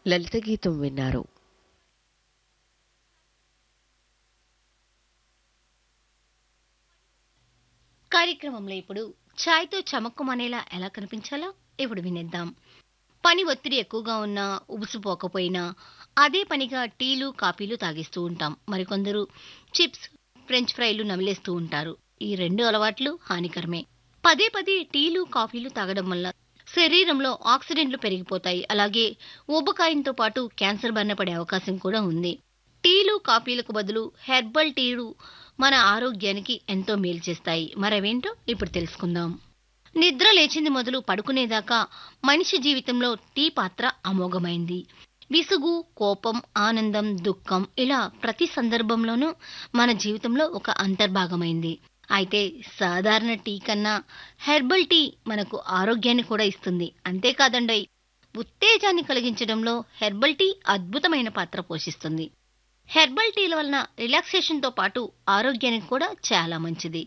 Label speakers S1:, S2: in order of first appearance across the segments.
S1: లలిత గీతం విన్నారు
S2: కార్యక్రమంలో ఇప్పుడు ఛాయ్తో చమక్కుమనేలా ఎలా కనిపించాలో ఇప్పుడు వినేద్దాం పని ఒత్తిడి ఎక్కువగా ఉన్నా ఉబుసుపోకపోయినా అదే పనిగా టీలు కాఫీలు తాగిస్తూ ఉంటాం మరికొందరు చిప్స్ ఫ్రెంచ్ ఫ్రైలు నమిలేస్తూ ఉంటారు ఈ రెండు అలవాట్లు హానికరమే పదే పదే టీలు కాఫీలు తాగడం వల్ల శరీరంలో ఆక్సిడెంట్లు పెరిగిపోతాయి అలాగే ఊబకాయంతో పాటు క్యాన్సర్ బారిన పడే అవకాశం కూడా ఉంది టీలు కాఫీలకు బదులు హెర్బల్ టీలు మన ఆరోగ్యానికి ఎంతో మేలు చేస్తాయి మరవేంటో ఇప్పుడు తెలుసుకుందాం నిద్ర లేచింది మొదలు పడుకునేదాకా మనిషి జీవితంలో టీ పాత్ర అమోఘమైంది విసుగు కోపం ఆనందం దుఃఖం ఇలా ప్రతి సందర్భంలోనూ మన జీవితంలో ఒక అంతర్భాగమైంది అయితే సాధారణ టీ కన్నా హెర్బల్ టీ మనకు ఆరోగ్యాన్ని కూడా ఇస్తుంది అంతేకాదండోయ్ ఉత్తేజాన్ని కలిగించడంలో హెర్బల్ టీ అద్భుతమైన పాత్ర పోషిస్తుంది హెర్బల్ టీల వలన రిలాక్సేషన్తో పాటు ఆరోగ్యానికి కూడా చాలా మంచిది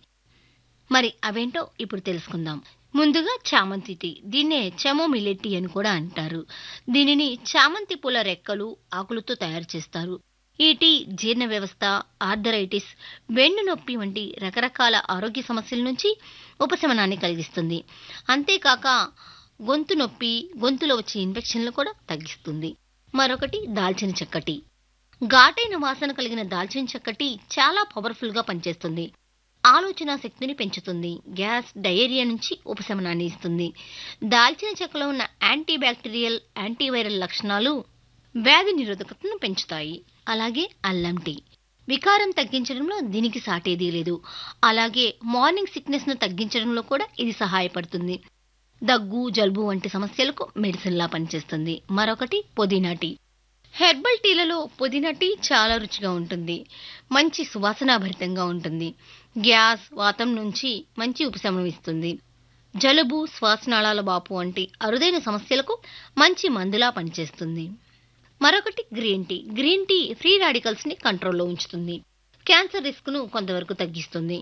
S2: మరి అవేంటో ఇప్పుడు తెలుసుకుందాం ముందుగా చామంతి టీ దీన్నే చెమోమిల్లె టీ అని కూడా అంటారు దీనిని చామంతి పూల రెక్కలు ఆకులతో తయారు చేస్తారు ఈ టీ జీర్ణ వ్యవస్థ ఆర్థరైటిస్ వెన్ను నొప్పి వంటి రకరకాల ఆరోగ్య సమస్యల నుంచి ఉపశమనాన్ని కలిగిస్తుంది అంతేకాక గొంతు నొప్పి గొంతులో వచ్చే ఇన్ఫెక్షన్లు కూడా తగ్గిస్తుంది మరొకటి దాల్చిన చెక్క టీ ఘాటైన వాసన కలిగిన దాల్చిన చెక్క టీ చాలా పవర్ఫుల్ గా పనిచేస్తుంది ఆలోచన శక్తిని పెంచుతుంది గ్యాస్ డయేరియా నుంచి ఉపశమనాన్ని ఇస్తుంది దాల్చిన చెక్కలో ఉన్న యాంటీ బ్యాక్టీరియల్ యాంటీవైరల్ లక్షణాలు వ్యాధి నిరోధకతను పెంచుతాయి అలాగే అల్లం టీ వికారం తగ్గించడంలో దీనికి సాటేదీ లేదు అలాగే మార్నింగ్ సిక్నెస్ ను తగ్గించడంలో కూడా ఇది సహాయపడుతుంది దగ్గు జలుబు వంటి సమస్యలకు మెడిసిన్లా పనిచేస్తుంది మరొకటి పుదీనా టీ హెర్బల్ టీలలో పుదీనా టీ చాలా రుచిగా ఉంటుంది మంచి సువాసనాభరితంగా ఉంటుంది గ్యాస్ వాతం నుంచి మంచి ఉపశమనం ఇస్తుంది జలుబు శ్వాసనాళాల బాపు వంటి అరుదైన సమస్యలకు మంచి మందులా పనిచేస్తుంది మరొకటి green tea green tea free radicals ని కంట్రోల్లో ఉంచుతుంది క్యాన్సర్ రిస్క్ ను కొంతవరకు తగ్గిస్తుంది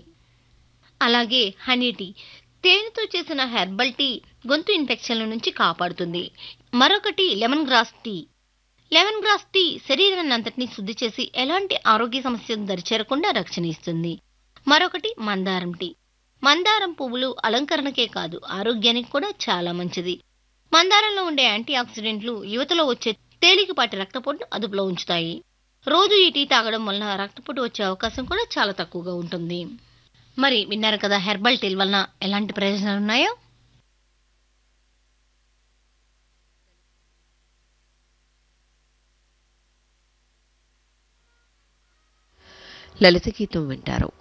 S2: అలాగే హనీ టీ తేనెతో చేసిన హెర్బల్ టీ గొంతు ఇన్ఫెక్షన్ల నుంచి కాపాడుతుంది మరొకటి lemongrass tea lemongrass tea శరీరాన్ని అంతటినీ శుద్ధి చేసి ఎలాంటి ఆరోగ్య సమస్యలు దరిచేరకుండా రక్షణ ఇస్తుంది మరొకటి మందారం టీ మందారం పువ్వులు అలంకరణకే కాదు ఆరోగ్యానికి కూడా చాలా మంచిది మందారంలో ఉండే యాంటీ ఆక్సిడెంట్లు యువతలో వచ్చే తేలికపాటి రక్తపోటును అదుపులో ఉంచుతాయి రోజు ఈ టీ తాగడం వలన రక్తపోటు వచ్చే అవకాశం కూడా చాలా తక్కువగా ఉంటుంది మరి విన్నారు కదా హెర్బల్ టీల వలన ఎలాంటి ప్రయోజనాలు ఉన్నాయో
S1: లలిత గీతం వింటారు